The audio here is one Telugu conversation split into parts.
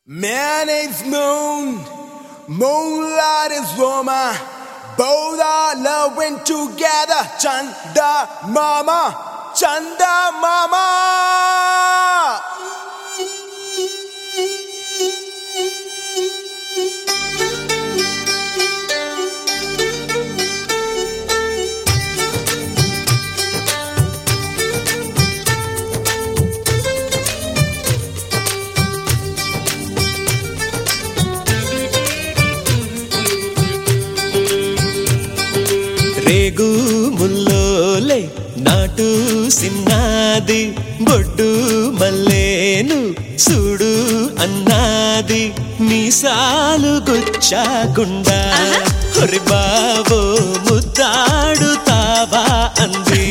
Man is moon, moonlight is woman. Both are loving together. Chanda mama, Chanda mama. రేగు ముల్లోలే నాటు సిన్నాది బొడ్డు మల్లేను చూడు అన్నాది మీసాలు గుచ్చాకుండా హొరి బాబో ముద్దాడుతావా అంది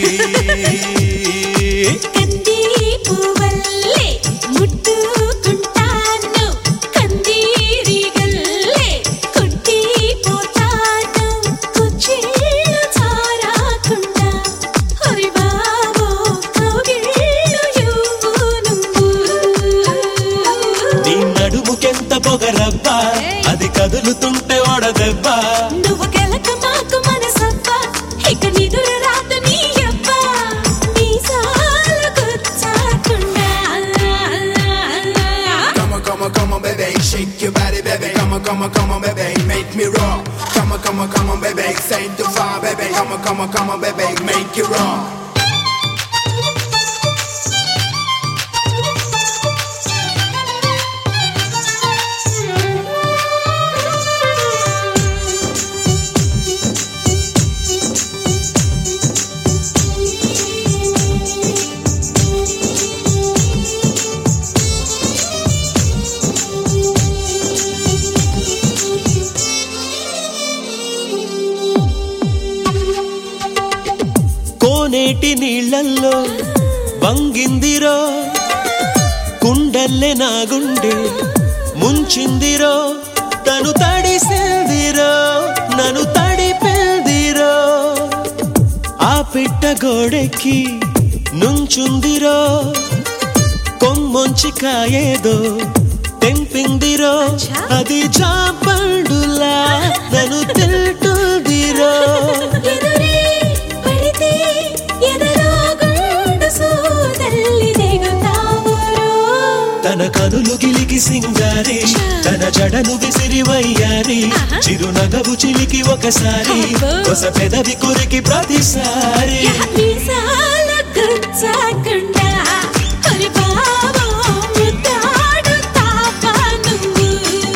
కంది పువ్వల్లే ముట్టుకుంటాను కందిరిగల్లే కొట్టిపోతాను కుచ్చిళ్ళు చారాకుండా హరి బాబో కౌగిళ్ళు ఇవ్వు నువ్వు నీ నడుముకెంత పొగరబ్బా అది కదులుతుంటే ఓడదెబ్బా నువ్వు గెలక మాకు మనసబ్బా ఇక నిదుర రాదు నీ అబ్బా మీసాలు గుచ్చాకుండా Come on, come on, come on, baby, shake your body, baby. Come on, come on, come on, baby, make me rock. Come on, come on, come on, baby, say to far, baby. Come on, come on, come on, baby, make it rock. కోనేటి నీళ్ళల్లో వంగిందిరో కుండల్లే నా గుండె ముంచిందిరో తను తడిసిందిరో నన్ను తడిపిందిరో ఆ పిట్ట గోడెక్కి నుంచుందిరో కొమ్మొంచి కాయేదో తెంపిందిరో అది చాపండులా నన్ను తింటుందిరో ఎదురే పడితే ఎదలో గుండు సోదల్లి దిగుతావురో తన కనులు గిలికి సింగారి తన జడను విసిరి వయ్యారి చిరునగవు చిలికి ఒకసారి కొస పెదవి కొరికి ప్రతిసారి మీసాల గుచ్చాకుండా హరి బాబో ముద్దాడు తాపా నువ్వు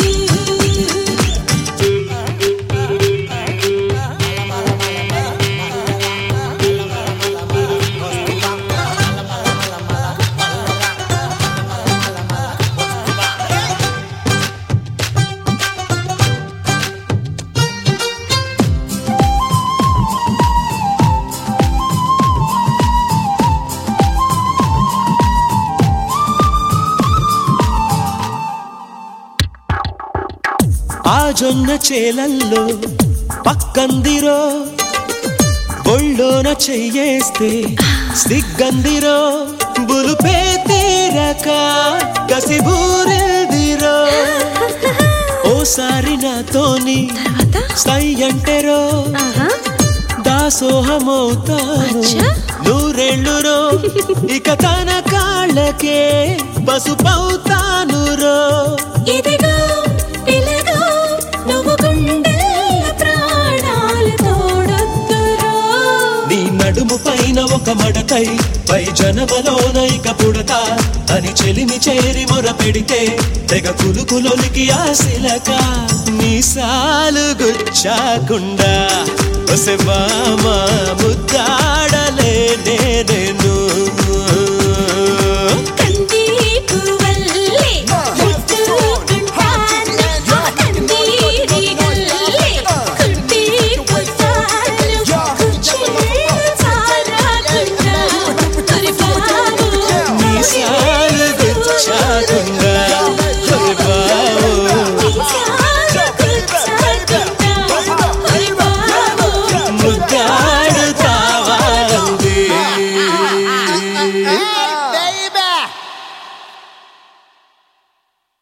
ఆ జొన్న చేలల్లో పక్కందిరో ఒళ్ళోన చెయ్యేస్తే సిగ్గందిరో బులుపే తీరక కసిబూరెదిరో ఓసారి నాతోని సై అంటేరో దాసోహమవుతాను అచ్చా. నూరేళ్ళురో ఇక తన కాళ్ళకే పసుపవుతాను రో ఇదిగో పిలగో నువ్వు గుండెల ప్రాణాలు తోడొద్దురో నీ నడుము పైన ఒక మడతై పై జనమలోన ఇక పుడతా అని చెలిమి చేరి మొర పెడితే తెగ కులుకులొలికి ఆశిలక మీసాలు గుచ్చాకుండా ఒసె మామ ముద్దాడలే